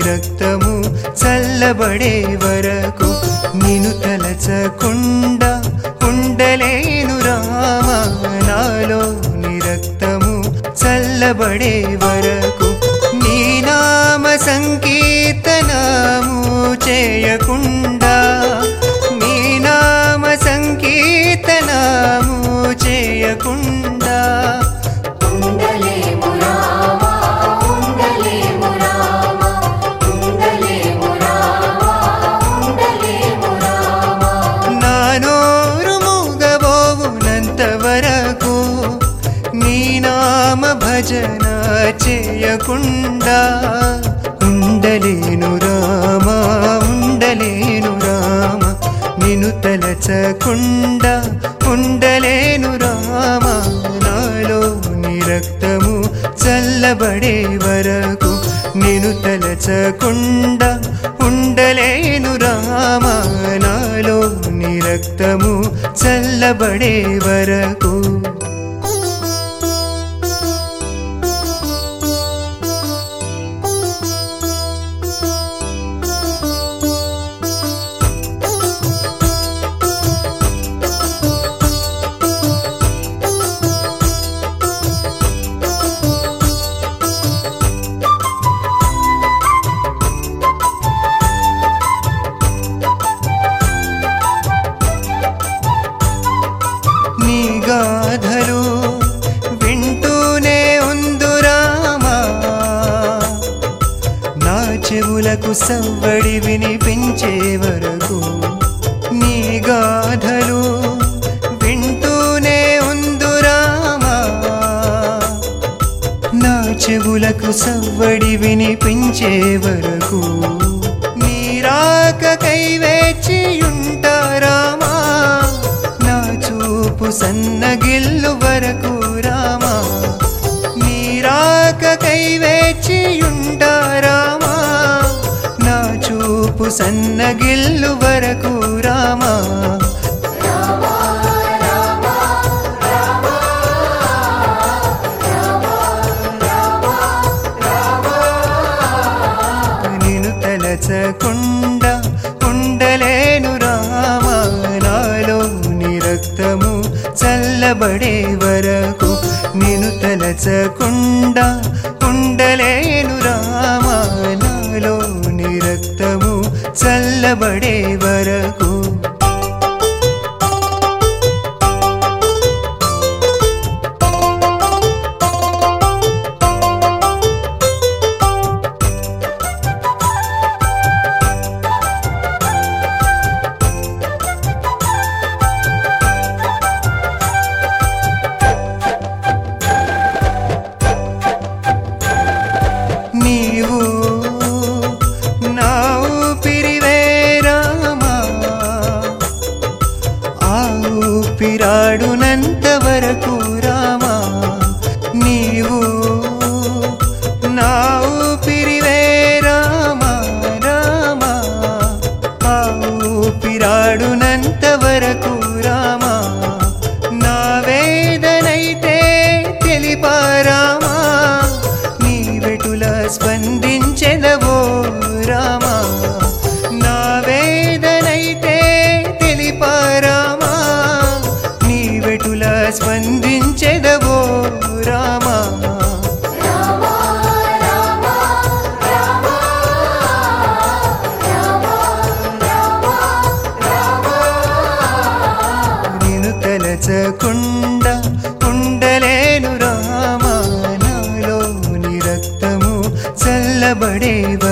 రక్తము చల్లబడే వరకు నిను తలచకుండా ఉండలేను రామ నాలోని రక్తము చల్లబడే వరకు నీ నామ సంకీర్తనము చేయకుండా నీ నామ సంకీర్తనము చేయకుండా ఉండలేము రామా ఉండలేము రామా ఉండలేము రామా ఉండలేము రామా నా నోరు మూగబోవునంత వరకు నీ నామ భజన చేయకుండా ఉండలేను రామా ఉండలేను రామ నిన్ను తలచకుండా ఉండలేను రామ నాలో నీ రక్తము చల్లబడే వరకు నేను తలచకుండా ఉండలేను రామ నాలో నీ రక్తము చల్లబడే వరకు నీ గాథలు వింటూనే ఉందురామా నా చెవులకు సవ్వడి వినిపించే వరకు నీ గాథలు వింటూనే ఉందురామా నా చెవులకు సవ్వడి వినిపించే వరకు నీరాకకై వేచియుంటారామా నా చూపు సన్నగిల్లు వరకు రామా నీరాకకై వేచియుంటారామా నా చూపు సన్నగిల్లు వరకు రామా నిన్ను తలచకుండా ఉండలేను రామా నాలో నీ రక్తము చల్లబడే వరకు నిన్ను తలచకుండా ఉండలేను రామా నాలో నీ రక్తము చల్లబడే వరకు నీవు నా ఊపిరివే రామా ఆ ఊపిరాడునంత వరకు రామా నీవు నా ఊపిరివే రామా రామా ఆ ఊపిరాడునంత వరకు రామా నా వేదనైతే తెలిపారామా నీ వెటుల స్పందించెదవో రామా నా వేదనైతే తెలిపారామా నీ వెటుల స్పందించెదవో రామా నేను తలచకుండా ఉండలేను రామా నాలో నీ రక్తము చల్లబడే